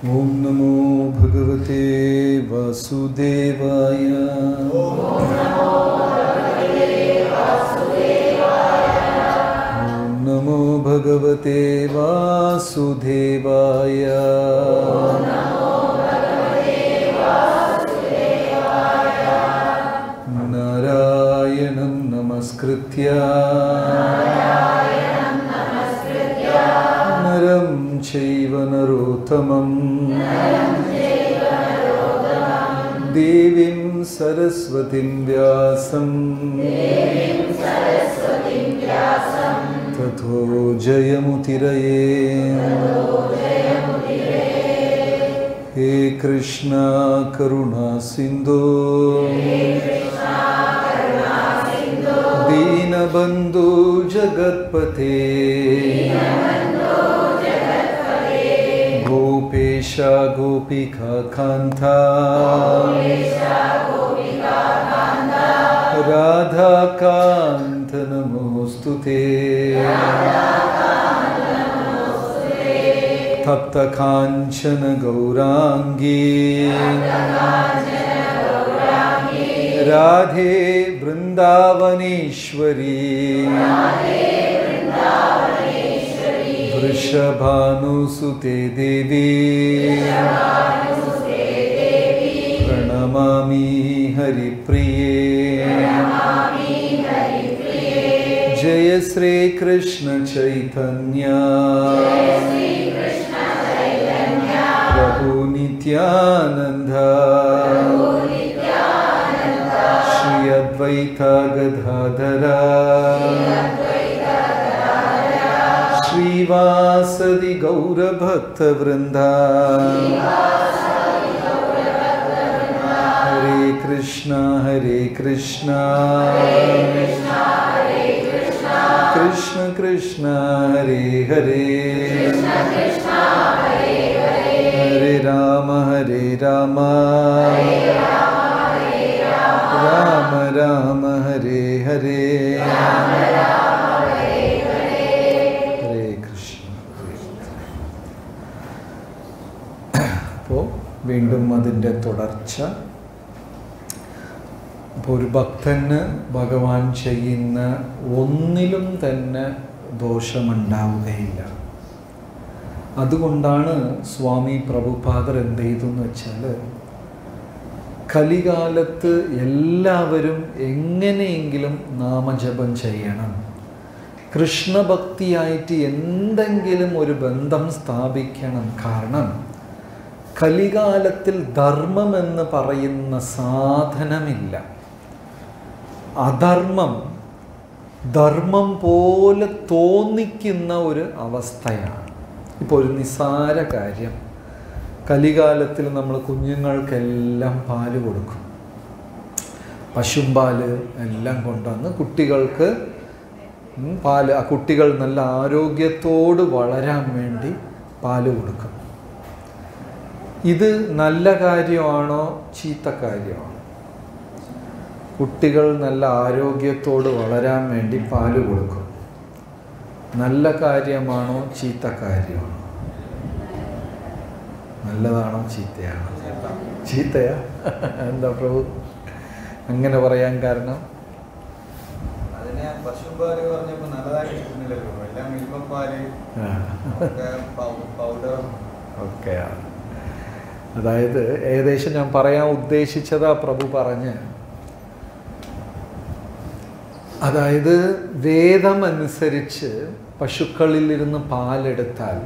ॐ नमो भगवते वासुदेवाय ॐ नमो भगवते वासुदेवाय नारायणं नमस्कृत्य नरं चैव नरोत्तमं देवीं सरस्वतीं व्यासं तथो जयमुतिरये हे कृष्णा करुणा सिन्धो दीनबन्धु जगत्पते गोपेश गोपिका कान्ता राधाकान्त नमोऽस्तु ते तप्तकाञ्चन गौराङ्गी राधे वृन्दावनेश्वरी वृषभानुसुते देवी प्रणमामि हरिप्रिये जय श्रीकृष्ण चैतन्य प्रभु नित्यानन्द श्री अद्वैत गदाधरा श्रीवासदि गौरभक्तवृन्दा हरे कृष्ण हरे कृष्ण कृष्ण कृष्ण हरे हरे हरे राम हरे राम राम राम हरे हरे ഹരേ കൃഷ്ണ അപ്പോൾ വീണ്ടും അതിൻ്റെ തുടർച്ച അപ്പോൾ ഒരു ഭക്തന് ഭഗവാൻ ചെയ്യുന്ന ഒന്നിലും തന്നെ ദോഷമുണ്ടാവുകയില്ല അതുകൊണ്ടാണ് സ്വാമി പ്രഭുപാദർ എന്ത് ചെയ്തു എന്ന് വെച്ചാൽ കലികാലത്ത് എല്ലാവരും എങ്ങനെയെങ്കിലും നാമജപം ചെയ്യണം കൃഷ്ണഭക്തിയായിട്ട് എന്തെങ്കിലും ഒരു ബന്ധം സ്ഥാപിക്കണം കാരണം കലികാലത്തിൽ ധർമ്മം എന്ന് പറയുന്ന സാധനമില്ല അധർമ്മം ധർമ്മം പോലെ തോന്നിക്കുന്ന ഒരു അവസ്ഥയാണ് ഇപ്പോൾ ഒരു നിസാര കാര്യം കലികാലത്തിൽ നമ്മൾ കുഞ്ഞുങ്ങൾക്കെല്ലാം പാല് കൊടുക്കും പശുമ്പാല് എല്ലാം കൊണ്ടുവന്ന് കുട്ടികൾക്ക് ഉം, പാല് ആ കുട്ടികൾ നല്ല ആരോഗ്യത്തോട് വളരാൻ വേണ്ടി പാല് കൊടുക്കും ഇത് നല്ല കാര്യമാണോ ചീത്ത കാര്യമാണോ കുട്ടികൾ നല്ല ആരോഗ്യത്തോട് വളരാൻ വേണ്ടി പാല് കൊടുക്കും നല്ല കാര്യമാണോ ചീത്ത കാര്യമാണോ നല്ലതാണോ ചീത്തയാണോ ചീത്തയാ എന്താ പ്രഭു അങ്ങനെ പറയാൻ കാരണം അതിനെ പശുപാല് പറഞ്ഞപ്പോ നല്ലതായിട്ട് കിട്ടുന്നില്ലല്ലോ എല്ലാം മിൽമപ്പാല് ആ. ഒക്കെ പൗ- പൗഡർ ഓക്കെ അതായത് ഏകദേശം ഞാൻ പറയാൻ ഉദ്ദേശിച്ചതാ പ്രഭു പറഞ്ഞ് അതായത് വേദമനുസരിച്ച് പശുക്കളിൽ ഇരുന്ന് പാലെടുത്താൽ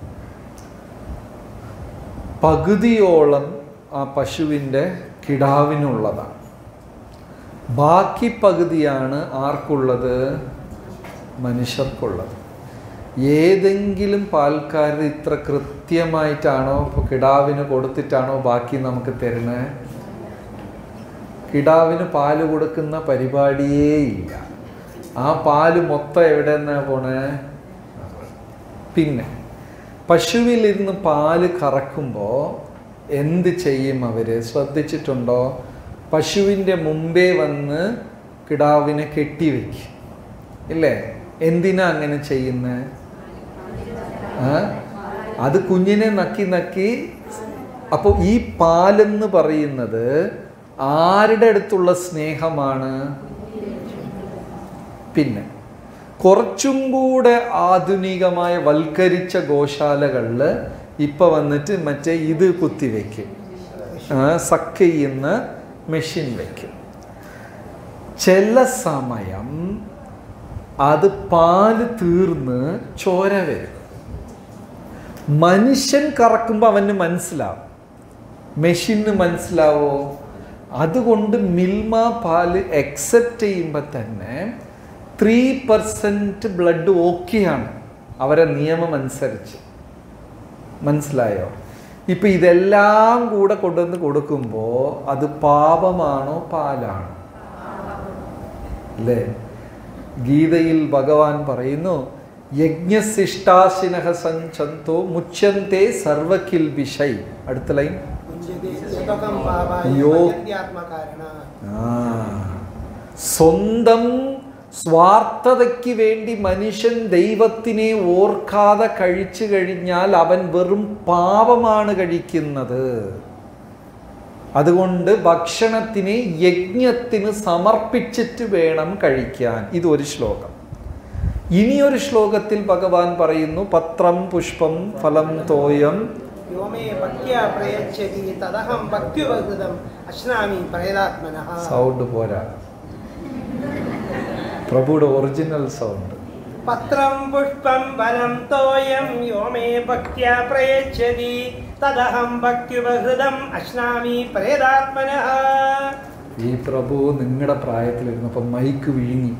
പകുതിയോളം ആ പശുവിൻ്റെ കിടാവിനുള്ളതാണ് ബാക്കി പകുതിയാണ് ആർക്കുള്ളത് മനുഷ്യർക്കുള്ളത് ഏതെങ്കിലും പാൽക്കാരർ ഇത്ര കൃത്യമായിട്ടാണോ ഇപ്പോൾ കിടാവിന് കൊടുത്തിട്ടാണോ ബാക്കി നമുക്ക് തരുന്നത് കിടാവിന് പാല് കൊടുക്കുന്ന പരിപാടിയേ ഇല്ല ആ പാല് മൊത്തം എവിടെ നിന്നാ പോണേ പിന്നെ പശുവിലിരുന്ന് പാല് കറക്കുമ്പോൾ എന്ത് ചെയ്യും അവർ ശ്രദ്ധിച്ചിട്ടുണ്ടോ പശുവിൻ്റെ മുമ്പേ വന്ന് കിടാവിനെ കെട്ടിവെക്കും ഇല്ലേ എന്തിനാ അങ്ങനെ ചെയ്യുന്നത് അത് കുഞ്ഞിനെ നക്കി നക്കി അപ്പോൾ ഈ പാലെന്ന് പറയുന്നത് ആരുടെ അടുത്തുള്ള സ്നേഹമാണ് പിന്നെ കുറച്ചും കൂടെ ആധുനികമായ വൽക്കരിച്ച ഗോശാലകളിൽ ഇപ്പം വന്നിട്ട് മറ്റേ ഇത് കുത്തിവെക്കും സക്ക് ചെയ്യുന്ന മെഷീൻ വയ്ക്കും ചില സമയം അത് പാല് തീർന്ന് ചോര വരും മനുഷ്യൻ കറക്കുമ്പോൾ അവന് മനസ്സിലാവും മെഷീന് മനസ്സിലാവോ അതുകൊണ്ട് മിൽമ പാല് അക്സെപ്റ്റ് ചെയ്യുമ്പോൾ തന്നെ ത്രീ പെർസെൻറ്റ് ബ്ലഡ് ഓക്കെയാണ് അവരെ നിയമം അനുസരിച്ച് മനസ്സിലായോ ഇപ്പം ഇതെല്ലാം കൂടെ കൊണ്ടുവന്ന് കൊടുക്കുമ്പോൾ അത് പാപമാണോ പാലാണോ അല്ലേ ഗീതയിൽ ഭഗവാൻ പറയുന്നു യജ്ഞശിഷ്ടാശിനഹ സഞ്ചന്തോ മുച്ചന്തേ സർവകിൽ വിഷൈ അടുത്ത ലൈൻ യുതകം പാപായ യോ- പ്രകൃത്യാത്മകാരണ ആ സ്വന്തം സ്വാർത്ഥതയ്ക്ക് വേണ്ടി മനുഷ്യൻ ദൈവത്തിനെ ഓർക്കാതെ കഴിച്ചു കഴിഞ്ഞാൽ അവൻ വെറും പാപമാണ് കഴിക്കുന്നത് അതുകൊണ്ട് ഭക്ഷണത്തിനെ യജ്ഞത്തിന് സമർപ്പിച്ചിട്ട് വേണം കഴിക്കാൻ ഇതൊരു ശ്ലോകം ഇനിയൊരു ശ്ലോകത്തിൽ ഭഗവാൻ പറയുന്നു പത്രം പുഷ്പം ഫലം തോയം യോ മേ ഭക്ത്യാ പ്രയച്ഛതി തദഹം ഭക്ത്യുപകൃതം അശ്നാമി പ്രേതാത്മനഃ സൗണ്ട് പോരാ പ്രഭുയുടെ ഒറിജിനൽ സൗണ്ട് പത്രം പുഷ്പം ഫലം തോയം യോ മേ ഭക്ത്യാ പ്രയച്ഛതി തദഹം ഭക്ത്യുപകൃതം അശ്നാമി പ്രേതാത്മനഃ ഈ പ്രഭു നിങ്ങളുടെ പ്രായത്തിലിരുന്നപ്പോൾ മൈക്ക് വിഴുങ്ങി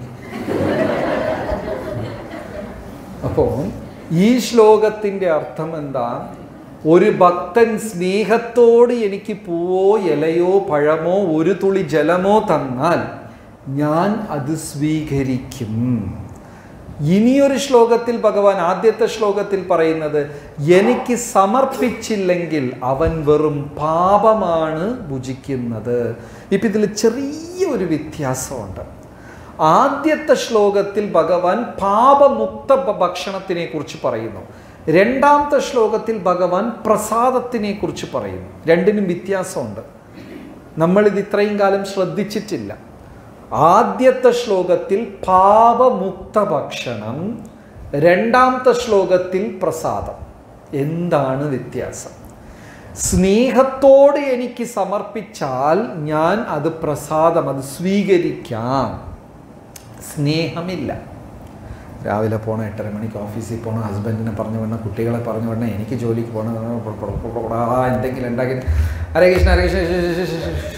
അപ്പോൾ ഈ ശ്ലോകത്തിൻ്റെ അർത്ഥം എന്താ ഒരു ഭക്തൻ സ്നേഹത്തോട് എനിക്ക് പൂവോ ഇലയോ പഴമോ ഒരു തുളി ജലമോ തന്നാൽ ഞാൻ അത് സ്വീകരിക്കും ഇനിയൊരു ശ്ലോകത്തിൽ ഭഗവാൻ ആദ്യത്തെ ശ്ലോകത്തിൽ പറയുന്നത് എനിക്ക് സമർപ്പിച്ചില്ലെങ്കിൽ അവൻ വെറും പാപമാണ് ഭുജിക്കുന്നത് ഇപ്പം ഇതിൽ ചെറിയൊരു വ്യത്യാസമുണ്ട് ആദ്യത്തെ ശ്ലോകത്തിൽ ഭഗവാൻ പാപമുക്ത ഭ- ഭക്ഷണത്തിനെ കുറിച്ച് പറയുന്നു രണ്ടാമത്തെ ശ്ലോകത്തിൽ ഭഗവാൻ പ്രസാദത്തിനെ കുറിച്ച് പറയുന്നു രണ്ടിനും വ്യത്യാസമുണ്ട് നമ്മളിത് ഇത്രയും കാലം ശ്രദ്ധിച്ചിട്ടില്ല ആദ്യത്തെ ശ്ലോകത്തിൽ പാപമുക്ത ഭക്ഷണം രണ്ടാമത്തെ ശ്ലോകത്തിൽ പ്രസാദം എന്താണ് വ്യത്യാസം സ്നേഹത്തോട് എനിക്ക് സമർപ്പിച്ചാൽ ഞാൻ അത് പ്രസാദം അത് സ്വീകരിക്കാം സ്നേഹമില്ല രാവിലെ പോണ എട്ടര മണിക്ക് ഓഫീസിൽ പോകണം ഹസ്ബൻഡിനെ പറഞ്ഞു വിടണം കുട്ടികളെ പറഞ്ഞു വിടണം എനിക്ക് ജോലിക്ക് പോകണം ആ എന്തെങ്കിലും ഉണ്ടാക്കി ഹരേ കൃഷ്ണ ഹരേ കൃഷ്ണ ശ്ശ് ശ്ശ് ശ്ശ് ശ്ശ്.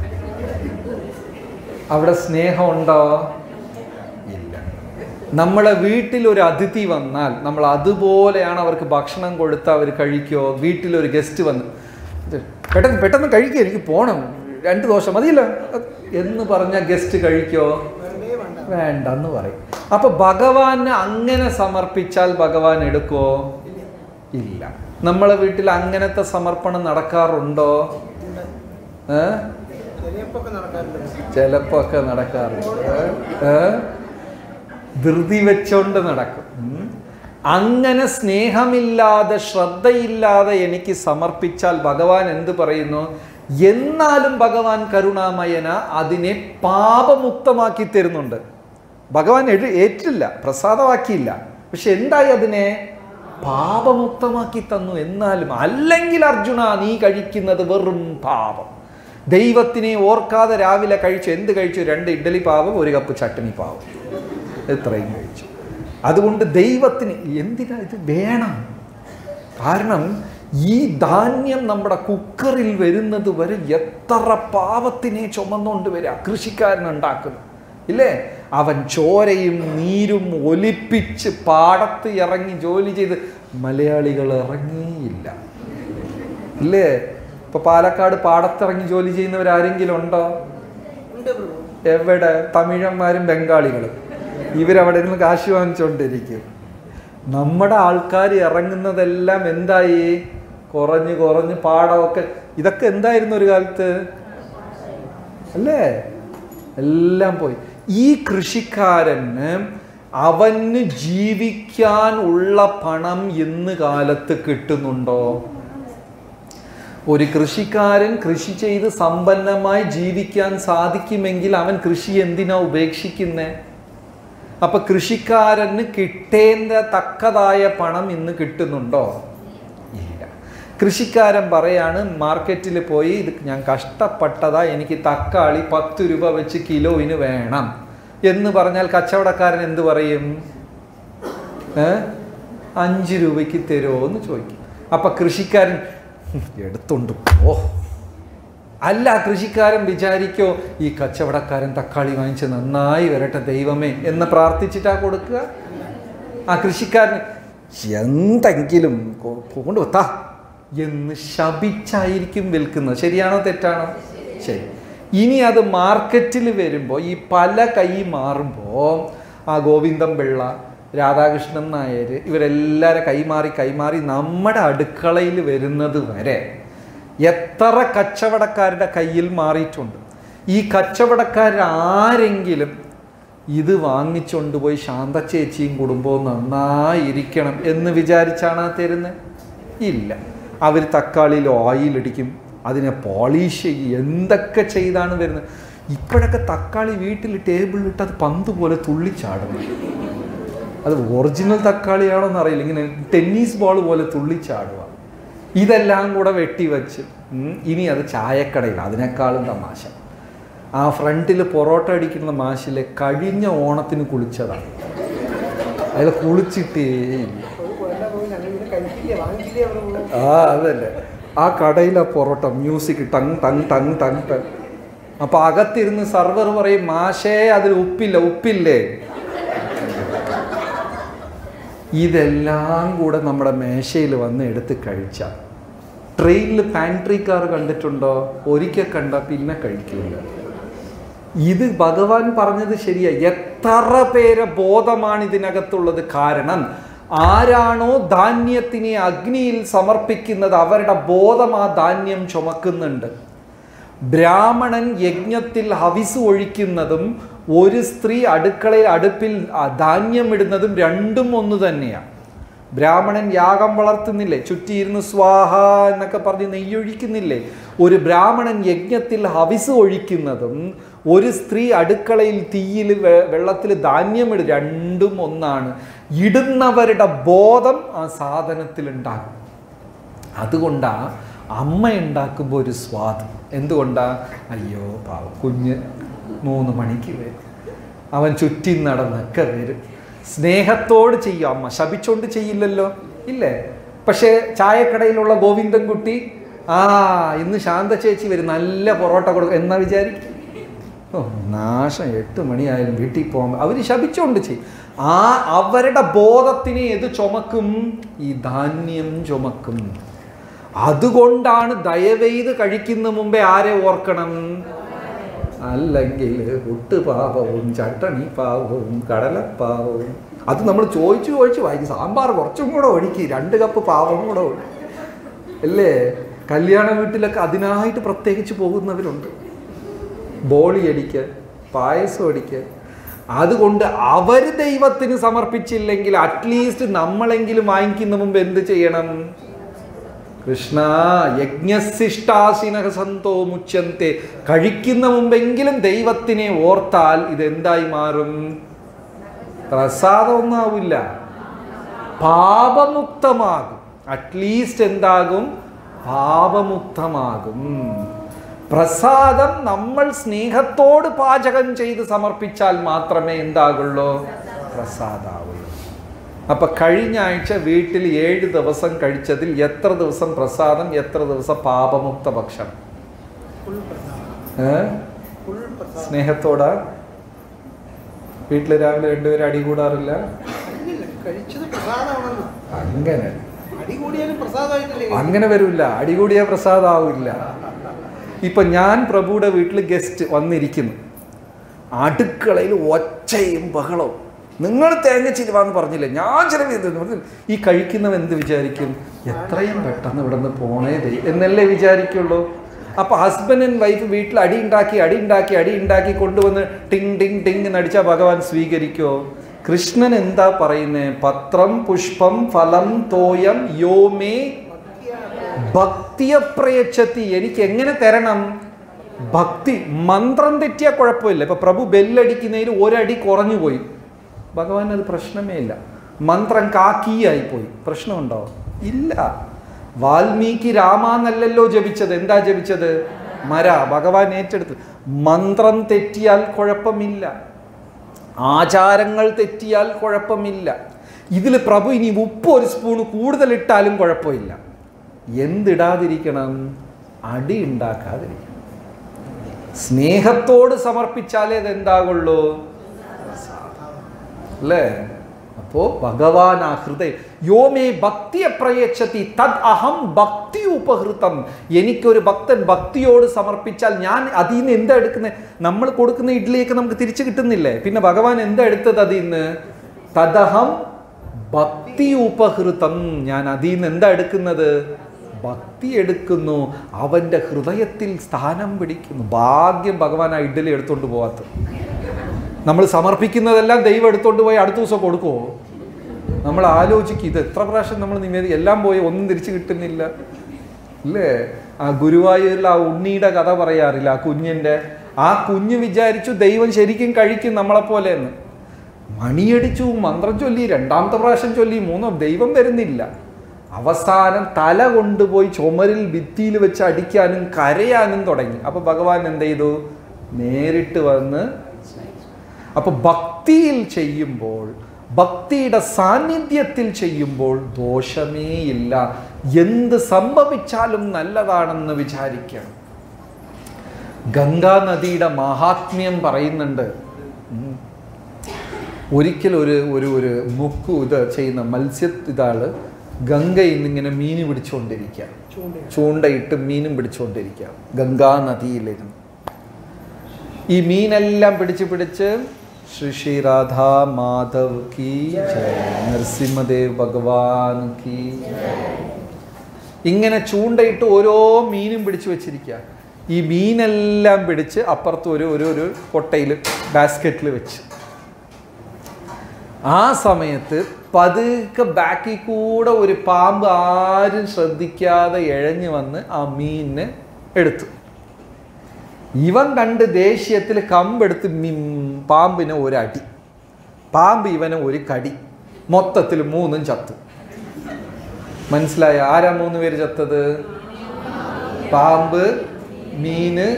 അവിടെ സ്നേഹമുണ്ടോ ഇല്ല നമ്മളെ വീട്ടിൽ ഒരു അതിഥി വന്നാൽ നമ്മൾ അതുപോലെയാണ് അവർക്ക് ഭക്ഷണം കൊടുത്ത് അവർ കഴിക്കോ വീട്ടിലൊരു ഗസ്റ്റ് വന്ന് ഇത് പെട്ടെന്ന് പെട്ടെന്ന് കഴിക്കുക എനിക്ക് പോകണം രണ്ട് ദോശ മതിയല്ലോ എന്ന് പറഞ്ഞ ഗസ്റ്റ് കഴിക്കോ വെറുതെ വേണ്ട വേണ്ടെന്ന് പറയും അപ്പൊ ഭഗവാന് അങ്ങനെ സമർപ്പിച്ചാൽ ഭഗവാൻ എടുക്കോ ഇല്ല നമ്മളെ വീട്ടിൽ അങ്ങനത്തെ സമർപ്പണം നടക്കാറുണ്ടോ ഉണ്ട്. ഏ ചെറിയപ്പൊക്കെ നടക്കാറുണ്ട് ചിലപ്പോ ഒക്കെ നടക്കാറുണ്ട് ഏ? ധൃതി വെച്ചോണ്ട് നടക്കും ഉം. അങ്ങനെ സ്നേഹമില്ലാതെ ശ്രദ്ധയില്ലാതെ എനിക്ക് സമർപ്പിച്ചാൽ ഭഗവാൻ എന്ത് പറയുന്നു എന്നാലും ഭഗവാൻ കരുണാമയന അതിനെ പാപമുക്തമാക്കി തരുന്നുണ്ട് ഭഗവാൻ എഴു ഏറ്റില്ല പ്രസാദമാക്കിയില്ല പക്ഷെ എന്തായി അതിനെ പാപമുക്തമാക്കി തന്നു എന്നാലും അല്ലെങ്കിൽ അർജുന നീ കഴിക്കുന്നത് വെറും പാപം ദൈവത്തിനെ ഓർക്കാതെ രാവിലെ കഴിച്ചു എന്ത് കഴിച്ചു രണ്ട് ഇഡ്ഡലി പാവം ഒരു കപ്പ് ചട്ടണി പാവം ഇത്രയും കഴിച്ചു അതുകൊണ്ട് ദൈവത്തിന് എന്തിനാ ഇത് വേണം കാരണം ഈ ധാന്യം നമ്മുടെ കുക്കറിൽ വരുന്നത് വരെ എത്ര പാവത്തിനെ ചുമന്നുകൊണ്ട് വരിക കൃഷിക്കാരൻ ഉണ്ടാക്കുന്നു ഇല്ലേ അവൻ ചോരയും നീരും ഒലിപ്പിച്ച് പാടത്ത് ഇറങ്ങി ജോലി ചെയ്ത് മലയാളികൾ ഇറങ്ങിയില്ല ഇല്ലേ ഇപ്പൊ പാലക്കാട് പാടത്തിറങ്ങി ജോലി ചെയ്യുന്നവരാരെങ്കിലും ഉണ്ടോ ഉണ്ട് പ്രഭു എവിടെ തമിഴന്മാരും ബംഗാളികളും ഇവരവിടെ നിന്ന് കാശ് വാങ്ങിച്ചുകൊണ്ടിരിക്കും നമ്മുടെ ആൾക്കാർ ഇറങ്ങുന്നതെല്ലാം എന്തായി കുറഞ്ഞ് കുറഞ്ഞ് പാടമൊക്കെ ഇതൊക്കെ എന്തായിരുന്നു ഒരു കാലത്ത് അല്ലേ എല്ലാം പോയി ഈ കൃഷിക്കാരന് അവന് ജീവിക്കാൻ ഉള്ള പണം ഇന്ന് കാലത്ത് കിട്ടുന്നുണ്ടോ ഒരു കൃഷിക്കാരൻ കൃഷി ചെയ്ത് സമ്പന്നമായി ജീവിക്കാൻ സാധിക്കുമെങ്കിൽ അവൻ കൃഷി എന്തിനാ ഉപേക്ഷിക്കുന്നേ അപ്പൊ കൃഷിക്കാരന് കിട്ടേണ്ട തക്കതായ പണം ഇന്ന് കിട്ടുന്നുണ്ടോ ഇല്ല കൃഷിക്കാരൻ പറയാണ് മാർക്കറ്റിൽ പോയി ഇത് ഞാൻ കഷ്ടപ്പെട്ടതാ എനിക്ക് തക്കാളി പത്ത് രൂപ വെച്ച് കിലോയിന് വേണം എന്ന് പറഞ്ഞാൽ കച്ചവടക്കാരൻ എന്ത് പറയും ഏ അഞ്ച് രൂപയ്ക്ക് തരുമോ എന്ന് ചോദിക്കും അപ്പൊ കൃഷിക്കാരൻ "ഹും, എടുത്തോണ്ട് പോ അല്ല കൃഷിക്കാരൻ വിചാരിക്കോ ഈ കച്ചവടക്കാരൻ തക്കാളി വാങ്ങിച്ച് നന്നായി വരട്ടെ ദൈവമേ എന്ന് പ്രാർത്ഥിച്ചിട്ടാ കൊടുക്കുക ആ കൃഷിക്കാരൻ എന്തെങ്കിലും കൊ- കൊണ്ടുവത്താ എന്ന് ശപിച്ചായിരിക്കും വിൽക്കുന്നത് ശരിയാണോ തെറ്റാണോ ശരി ഇനി അത് മാർക്കറ്റിൽ വരുമ്പോൾ ഈ പല കൈ മാറുമ്പോൾ ആ ഗോവിന്ദൻ പിള്ള രാധാകൃഷ്ണൻ നായർ ഇവരെല്ലാവരും കൈമാറി കൈമാറി നമ്മുടെ അടുക്കളയിൽ വരുന്നത് വരെ എത്ര കച്ചവടക്കാരുടെ കയ്യിൽ മാറിയിട്ടുണ്ട് ഈ കച്ചവടക്കാരാരെങ്കിലും ഇത് വാങ്ങിച്ചുകൊണ്ട് പോയി ശാന്ത ചേച്ചിയും കുടുംബവും നന്നായിരിക്കണം എന്ന് വിചാരിച്ചാണ് ആ തരുന്നത് ഇല്ല അവർ തക്കാളിയിൽ ഓയിലടിക്കും അതിനെ പോളിഷ് ചെയ്യും എന്തൊക്കെ ചെയ്താണ് വരുന്നത് ഇപ്പോഴൊക്കെ തക്കാളി വീട്ടിൽ ടേബിളിലിട്ട് അത് പന്ത് പോലെ തുള്ളിച്ചാടുന്നു അത് ഒറിജിനൽ തക്കാളിയാണോ എന്നറിയില്ല ഇങ്ങനെ ടെന്നീസ് ബോൾ പോലെ തുള്ളിച്ചാടുക ഇതെല്ലാം കൂടെ വെട്ടിവെച്ച് ഉം, ഇനി അത് ചായക്കടയിൽ അതിനേക്കാളും തമാശ ആ ഫ്രണ്ടിൽ പൊറോട്ട അടിക്കുന്ന മാഷിലെ കഴിഞ്ഞ ഓണത്തിന് കുളിച്ചതാണ് അയാൾ കുളിച്ചിട്ടേ ഇല്ല. ഒരു കൊല്ല പോയി ഞങ്ങൾ ഇത് കഴിക്കില്ലേ വാങ്ങിക്കില്ലേ പ്രഭു ആ അതല്ലേ ആ കടയിലെ പൊറോട്ട മ്യൂസിക് ടങ് ടങ് ടങ് ടങ് ടങ് അപ്പൊ അകത്തിരുന്ന് സർവർ പറയും മാഷേ അതിൽ ഉപ്പില്ല ഉപ്പില്ലേ ഇതെല്ലാം കൂടെ നമ്മുടെ മേശയിൽ വന്ന് എടുത്ത് കഴിച്ച ട്രെയിനിൽ പാൻട്രി കാർ കണ്ടിട്ടുണ്ടോ ഒരിക്കൽ കണ്ട പിന്നെ കഴിക്കില്ല ഇത് ഭഗവാൻ പറഞ്ഞത് ശരിയാ എത്ര പേരെ ബോധമാണ് ഇതിനകത്തുള്ളത് കാരണം ആരാണോ ധാന്യത്തിനെ അഗ്നിയിൽ സമർപ്പിക്കുന്നത് അവരുടെ ബോധം ആ ധാന്യം ചുമക്കുന്നുണ്ട് ബ്രാഹ്മണൻ യജ്ഞത്തിൽ ഹവിസ് ഒഴിക്കുന്നതും ഒരു സ്ത്രീ അടുക്കളയിൽ അടുപ്പിൽ ആ ധാന്യം ഇടുന്നതും രണ്ടും ഒന്ന് തന്നെയാണ് ബ്രാഹ്മണൻ യാഗം വളർത്തുന്നില്ലേ ചുറ്റിയിരുന്ന് സ്വാഹ എന്നൊക്കെ പറഞ്ഞ് നെയ്യൊഴിക്കുന്നില്ലേ ഒരു ബ്രാഹ്മണൻ യജ്ഞത്തിൽ ഹവിസ് ഒഴിക്കുന്നതും ഒരു സ്ത്രീ അടുക്കളയിൽ തീയിൽ വെള്ളത്തിൽ ധാന്യമിടും രണ്ടും ഒന്നാണ് ഇടുന്നവരുടെ ബോധം ആ സാധനത്തിൽ ഉണ്ടാകും അതുകൊണ്ടാ അമ്മ ഉണ്ടാക്കുമ്പോൾ ഒരു സ്വാദ് എന്തുകൊണ്ടാ അയ്യോ പാവം കുഞ്ഞ് മൂന്ന് മണിക്ക് വരും അവൻ ചുറ്റി നടന്നൊക്കെ വരും സ്നേഹത്തോട് ചെയ്യും അമ്മ ശപിച്ചോണ്ട് ചെയ്യില്ലല്ലോ ഇല്ലേ പക്ഷേ ചായക്കടയിലുള്ള ഗോവിന്ദൻകുട്ടി ആ ഇന്ന് ശാന്ത ചേച്ചി വരും നല്ല പൊറോട്ട കൊടുക്കും എന്നാ വിചാരിക്കും ഓ നാശം എട്ട് മണിയായാലും വീട്ടിൽ പോകാൻ അവർ ശപിച്ചോണ്ട് ചെയ്യും ആ അവരുടെ ബോധത്തിനെ ഏത് ചുമക്കും ഈ ധാന്യം ചുമക്കും അതുകൊണ്ടാണ് ദയവെയ്ത് കഴിക്കുന്ന മുമ്പേ ആരെ ഓർക്കണം അല്ലെങ്കിൽ പുട്ട് പാവവും ചട്ടണി പാവവും കടലപ്പാവവും അത് നമ്മൾ ചോദിച്ചു ചോദിച്ചു വായിക്കും സാമ്പാർ കുറച്ചും കൂടെ ഒഴുക്കി രണ്ട് കപ്പ് പാവം കൂടെ ഒഴുക്കി അല്ലേ കല്യാണ വീട്ടിലൊക്കെ അതിനായിട്ട് പ്രത്യേകിച്ച് പോകുന്നവരുണ്ട് ബോളി അടിക്കാൻ പായസം അടിക്കാൻ അതുകൊണ്ട് അവർ ദൈവത്തിന് സമർപ്പിച്ചില്ലെങ്കിൽ അറ്റ്ലീസ്റ്റ് നമ്മളെങ്കിലും വാങ്ങിക്കുന്ന മുമ്പ് എന്ത് ചെയ്യണം കൃഷ്ണ യജ്ഞശിഷ്ടാസിനക സന്തോ മുച്ചന്തെ കഴിക്കുന്ന മുമ്പെങ്കിലും ദൈവത്തിനെ ഓർത്താൽ ഇതെന്തായി മാറും പ്രസാദമൊന്നും ആവില്ല പാപമുക്തമാകും അറ്റ്ലീസ്റ്റ് എന്താകും പാപമുക്തമാകും പ്രസാദം നമ്മൾ സ്നേഹത്തോട് പാചകം ചെയ്ത് സമർപ്പിച്ചാൽ മാത്രമേ എന്താകുള്ളൂ പ്രസാദാവുള്ളൂ അപ്പൊ കഴിഞ്ഞ ആഴ്ച വീട്ടിൽ ഏഴ് ദിവസം കഴിച്ചതിൽ എത്ര ദിവസം പ്രസാദം എത്ര ദിവസം പാപമുക്ത ഭക്ഷണം ഫുൾ പ്രസാദം ഏ? ഫുൾ പ്രസാദം സ്നേഹത്തോടാ വീട്ടിൽ രാവിലെ രണ്ടുപേരും അടി കൂടാറില്ല ഇല്ലില്ല, കഴിച്ചത് പ്രസാദമാണെന്ന് അങ്ങനെ അടി കൂടിയാലും പ്രസാദമായിട്ടില്ലേ അങ്ങനെ വരില്ല അടികൂടിയ പ്രസാദാവില്ല ഇപ്പൊ ഞാൻ പ്രഭുയുടെ വീട്ടിൽ ഗസ്റ്റ് വന്നിരിക്കുന്നു അടുക്കളയിൽ ഒച്ചയും ബഹളവും നിങ്ങൾ തേങ്ങ ചിരുവാന്ന് പറഞ്ഞില്ലേ ഞാൻ ചിലവ് ചെയ്തെന്ന് പറഞ്ഞു ഈ കഴിക്കുന്നവൻ എന്ത് വിചാരിക്കും എത്രയും പെട്ടെന്ന് ഇവിടെ നിന്ന് പോണേ ദൈ എന്നല്ലേ വിചാരിക്കുള്ളൂ അപ്പൊ ഹസ്ബൻഡ് ആൻഡ് വൈഫ് വീട്ടിൽ അടി ഉണ്ടാക്കി അടി ഉണ്ടാക്കി അടി ഉണ്ടാക്കി കൊണ്ടുവന്ന് ടിങ് ടിങ് ടിങ് എന്ന് അടിച്ചാൽ ഭഗവാൻ സ്വീകരിക്കോ കൃഷ്ണൻ എന്താ പറയുന്നത് പത്രം പുഷ്പം ഫലം തോയം യോമേ ഭക്തിയെ പ്രയച്ചത്തി എനിക്ക് എങ്ങനെ തരണം ഭക്തി മന്ത്രം തെറ്റിയാൽ കുഴപ്പമില്ല ഇപ്പൊ പ്രഭു ബെല്ലടിക്കുന്നതിൽ ഒരടി കുറഞ്ഞു പോയി ഭഗവാൻ അത് പ്രശ്നമേ ഇല്ല മന്ത്രം കാക്കിയായി പോയി പ്രശ്നമുണ്ടോ ഇല്ല വാൽമീകി രാമാന്നല്ലല്ലോ ജപിച്ചത് എന്താ ജപിച്ചത് മര ഭഗവാൻ ഏറ്റെടുത്ത് മന്ത്രം തെറ്റിയാൽ കുഴപ്പമില്ല ആചാരങ്ങൾ തെറ്റിയാൽ കുഴപ്പമില്ല ഇതിൽ പ്രഭു ഇനി ഉപ്പ് ഒരു സ്പൂൺ കൂടുതൽ ഇട്ടാലും കുഴപ്പമില്ല എന്തിടാതിരിക്കണം അടി ഉണ്ടാക്കാതിരിക്കണം സ്നേഹത്തോട് സമർപ്പിച്ചാലേ ഇത് എന്താകുള്ളൂ അല്ലേ അപ്പോ ഭഗവാൻ ആ ഹൃദയം യോമേ ഭക്തിയെ പ്രയച്ചതി തദ് അഹം ഭക്തി ഉപഹൃതം എനിക്കൊരു ഭക്തൻ ഭക്തിയോട് സമർപ്പിച്ചാൽ ഞാൻ അതിൽ നിന്ന് എന്താ എടുക്കുന്നത് നമ്മൾ കൊടുക്കുന്ന ഇഡ്ഡലിയൊക്കെ നമുക്ക് തിരിച്ചു കിട്ടുന്നില്ലേ പിന്നെ ഭഗവാൻ എന്താ എടുത്തത് അതിൽ നിന്ന് തദഹം ഭക്തി ഉപഹൃതം ഞാൻ അതിൽ നിന്ന് എന്താ എടുക്കുന്നത് ഭക്തി എടുക്കുന്നു അവൻ്റെ ഹൃദയത്തിൽ സ്ഥാനം പിടിക്കുന്നു ഭാഗ്യം ഭഗവാൻ ആ ഇഡ്ഡലി എടുത്തുകൊണ്ട് പോകാത്തത് നമ്മൾ സമർപ്പിക്കുന്നതെല്ലാം ദൈവം എടുത്തോണ്ട് പോയി അടുത്ത ദിവസം കൊടുക്കുമോ നമ്മൾ ആലോചിക്കും ഇത് എത്ര പ്രാവശ്യം നമ്മൾ നിവേദി എല്ലാം പോയി ഒന്നും തിരിച്ചു കിട്ടുന്നില്ല ഇല്ലേ ആ ഗുരുവായൂരിൽ ആ ഉണ്ണിയുടെ കഥ പറയാറില്ല ആ കുഞ്ഞിൻ്റെ ആ കുഞ്ഞ് വിചാരിച്ചു ദൈവം ശരിക്കും കഴിക്കും നമ്മളെപ്പോലെ എന്ന് മണിയടിച്ചു മന്ത്രം ചൊല്ലി രണ്ടാമത്തെ പ്രാവശ്യം ചൊല്ലി മൂന്നോ ദൈവം വരുന്നില്ല അവസാനം തല കൊണ്ടുപോയി ചുമരിൽ ഭിത്തിയിൽ വെച്ച് അടിക്കാനും കരയാനും തുടങ്ങി അപ്പൊ ഭഗവാൻ എന്ത് ചെയ്തു നേരിട്ട് വന്ന് അപ്പൊ ഭക്തിയിൽ ചെയ്യുമ്പോൾ ഭക്തിയുടെ സാന്നിധ്യത്തിൽ ചെയ്യുമ്പോൾ ദോഷമേ ഇല്ല എന്ത് സംഭവിച്ചാലും നല്ലതാണെന്ന് വിചാരിക്കണം ഗംഗാ നദിയുടെ മഹാത്മ്യം പറയുന്നുണ്ട് ഉം. ഒരിക്കൽ ഒരു ഒരു ഒരു മുക്കു ഇത് ചെയ്യുന്ന മത്സ്യ ഇതാള് ഗംഗയിൽ നിന്നിങ്ങനെ മീൻ പിടിച്ചുകൊണ്ടിരിക്കുക ചൂണ്ടയാണ് ചൂണ്ടയിട്ട് മീനും പിടിച്ചുകൊണ്ടിരിക്കുക ഗംഗാ നദിയിലിരുന്ന് ഈ മീനെല്ലാം പിടിച്ച് പിടിച്ച് ശ്രീ ശ്രീ രാധാ മാധവ് കി ജയ നരസിംഹദേവ് ഭഗവാൻ കി ഇങ്ങനെ ചൂണ്ടയിട്ട് ഓരോ മീനും പിടിച്ചു വെച്ചിരിക്കുക ഈ മീനെല്ലാം പിടിച്ച് അപ്പുറത്ത് ഒരു ഒരു ഒരു കൊട്ടയിൽ ബാസ്ക്കറ്റിൽ വെച്ച് ആ സമയത്ത് പതുക്കെ ബാക്കിൽ കൂടെ ഒരു പാമ്പ് ആരും ശ്രദ്ധിക്കാതെ ഇഴഞ്ഞു വന്ന് ആ മീനിനെ എടുത്തു ഇവൻ കണ്ട് ദേഷ്യത്തിൽ കമ്പെടുത്ത് മി- പാമ്പിനെ ഒരടി പാമ്പ് ഇവനെ ഒരു കടി മൊത്തത്തിൽ മൂന്നും ചത്തു മനസ്സിലായ ആരാ മൂന്ന് പേര് ചത്തത് പാമ്പ് മീന്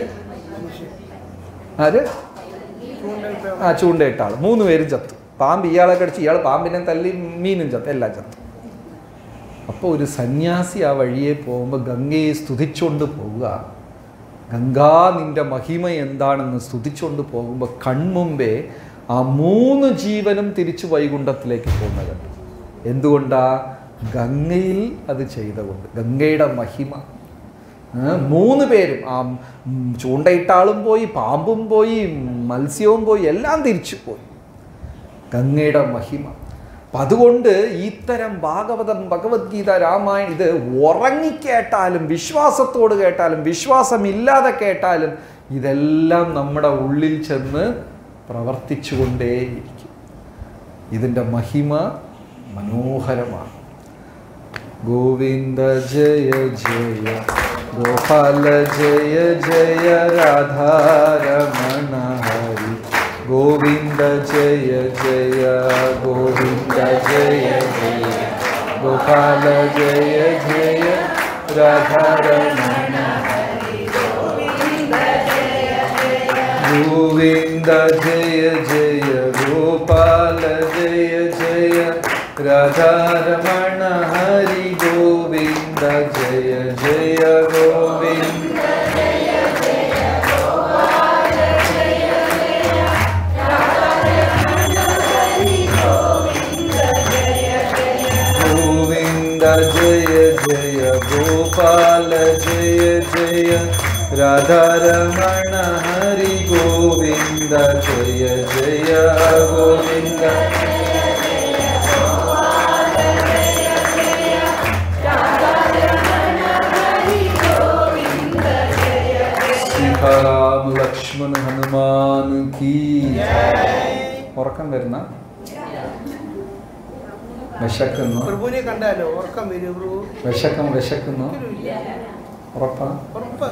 ആര് ചൂണ്ടയിട്ട് ആ ചൂണ്ടയിട്ട ആൾ മൂന്ന് പേരും ചത്തു പാമ്പ് ഇയാളെ കടിച്ച് ഇയാൾ പാമ്പിനെ തല്ലി മീനും ചത്തു എല്ലാം ചത്തു അപ്പോൾ ഒരു സന്യാസി ആ വഴിയെ പോകുമ്പോൾ ഗംഗയെ സ്തുതിച്ചുകൊണ്ട് പോവുക ഗംഗാ നിന്റെ മഹിമ എന്താണെന്ന് സ്തുതിച്ചുകൊണ്ട് പോകുമ്പോൾ കൺമുമ്പേ ആ മൂന്ന് ജീവനും തിരിച്ചു വൈകുണ്ഠത്തിലേക്ക് പോകുന്നത് കണ്ടു എന്തുകൊണ്ടാ ഗംഗയിൽ അത് ചെയ്തുകൊണ്ട് ഗംഗയുടെ മഹിമ ആ, മൂന്ന് പേരും ആ ഉം, ചൂണ്ടയിട്ട ആളും പോയി പാമ്പും പോയി മത്സ്യവും പോയി എല്ലാം തിരിച്ചു പോയി ഗംഗയുടെ മഹിമ അപ്പം അതുകൊണ്ട് ഇത്തരം ഭാഗവതം ഭഗവത്ഗീത രാമായണം ഇത് ഉറങ്ങിക്കേട്ടാലും വിശ്വാസത്തോട് കേട്ടാലും വിശ്വാസമില്ലാതെ കേട്ടാലും ഇതെല്ലാം നമ്മുടെ ഉള്ളിൽ ചെന്ന് പ്രവർത്തിച്ചുകൊണ്ടേയിരിക്കും ഇതിൻ്റെ മഹിമ മനോഹരമാണ് ഗോവിന്ദ ജയ ജയ ഗോപാല ജയ ജയ രാധാരമണ ഹരി ഗോവിന്ദ ജയ ജയ ഗോവിന്ദ ജയ ജയ ഗോപാല ജയ ജയ രാധാരമണ ഗോവിന്ദ ജയ ജയ ഗോപാല ജയ ജയ രാധാരമണ ഹരി ഗോവിന്ദ ജയ ജയ ഗോവിന്ദ ഗോവിന്ദ ജയ ജയ ഗോപാല ജയ ജയ രാധാരമണ ഹരി ഗോവിന്ദ ജയ ജയ ഗോവിന്ദ ശ്രീരാം ലക്ഷ്മൺ ഹനുമാൻ കീ ഉറക്കം വരുന്ന വിശക്കുന്നു പ്രഭുവിനെ കണ്ടാലോ ഉറക്കം വരും പ്രഭു വിശക്കം വിശക്കുന്നു ഒരിക്കലുമില്ല. ഉറപ്പാ ഉറപ്പ്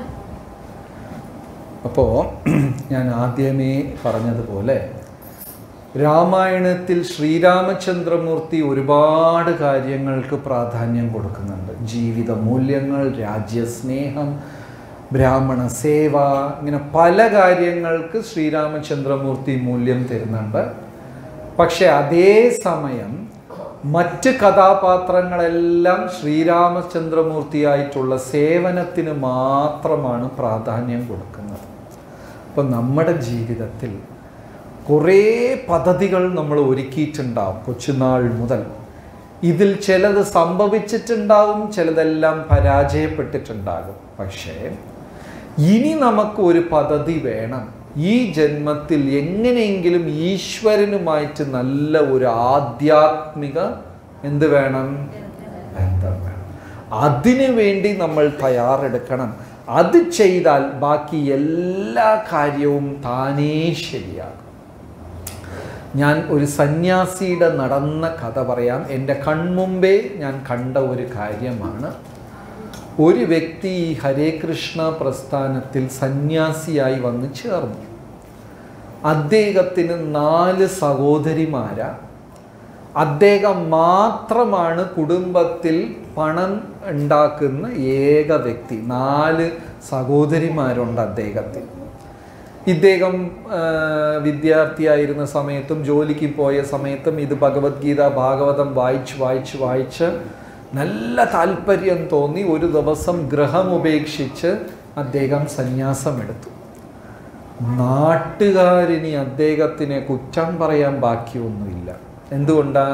അപ്പോൾ ഞാൻ ആദ്യമേ പറഞ്ഞതുപോലെ രാമായണത്തിൽ ശ്രീരാമചന്ദ്രമൂർത്തി ഒരുപാട് കാര്യങ്ങൾക്ക് പ്രാധാന്യം കൊടുക്കുന്നുണ്ട് ജീവിത മൂല്യങ്ങൾ രാജ്യസ്നേഹം ബ്രാഹ്മണ സേവ ഇങ്ങനെ പല കാര്യങ്ങൾക്ക് ശ്രീരാമചന്ദ്രമൂർത്തി മൂല്യം തരുന്നുണ്ട് പക്ഷെ അതേ സമയം മറ്റ് കഥാപാത്രങ്ങളെല്ലാം ശ്രീരാമചന്ദ്രമൂർത്തിയായിട്ടുള്ള സേവനത്തിന് മാത്രമാണ് പ്രാധാന്യം കൊടുക്കുന്നത് അപ്പം നമ്മുടെ ജീവിതത്തിൽ കുറേ പദ്ധതികൾ നമ്മൾ ഒരുക്കിയിട്ടുണ്ടാവും കൊച്ചുനാൾ മുതൽ ഇതിൽ ചിലത് സംഭവിച്ചിട്ടുണ്ടാവും ചിലതെല്ലാം പരാജയപ്പെട്ടിട്ടുണ്ടാകും പക്ഷേ ഇനി നമുക്ക് ഒരു പദ്ധതി വേണം ഈ ജന്മത്തിൽ എങ്ങനെയെങ്കിലും ഈശ്വരനുമായിട്ട് നല്ല ഒരു ആധ്യാത്മിക എന്ത് വേണം ബന്ധം വേണം അതിനു വേണ്ടി നമ്മൾ തയ്യാറെടുക്കണം അത് ചെയ്താൽ ബാക്കി എല്ലാ കാര്യവും താനേ ശരിയാകും ഞാൻ ഒരു സന്യാസിയുടെ നടന്ന കഥ പറയാം എൻ്റെ കൺമുമ്പേ ഞാൻ കണ്ട ഒരു കാര്യമാണ് ഒരു വ്യക്തി ഈ ഹരേ കൃഷ്ണ പ്രസ്ഥാനത്തിൽ സന്യാസിയായി വന്ന് ചേർന്നു അദ്ദേഹത്തിന് നാല് സഹോദരിമാരാ അദ്ദേഹം മാത്രമാണ് കുടുംബത്തിൽ പണം ഉണ്ടാക്കുന്ന ഏക വ്യക്തി നാല് സഹോദരിമാരുണ്ട് അദ്ദേഹത്തിന് ഇദ്ദേഹം ആ, വിദ്യാർത്ഥിയായിരുന്ന സമയത്തും ജോലിക്ക് പോയ സമയത്തും ഇത് ഭഗവത്ഗീത ഭാഗവതം വായിച്ച് വായിച്ച് വായിച്ച് നല്ല താല്പര്യം തോന്നി ഒരു ദിവസം ഗ്രഹം ഉപേക്ഷിച്ച് അദ്ദേഹം സന്യാസമെടുത്തു നാട്ടുകാരിനി അദ്ദേഹത്തിനെ കുറ്റം പറയാൻ ബാക്കിയൊന്നുമില്ല എന്തുകൊണ്ടാ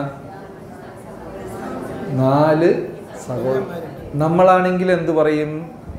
നാല് സഹോദര നമ്മളാണെങ്കിൽ എന്തു പറയും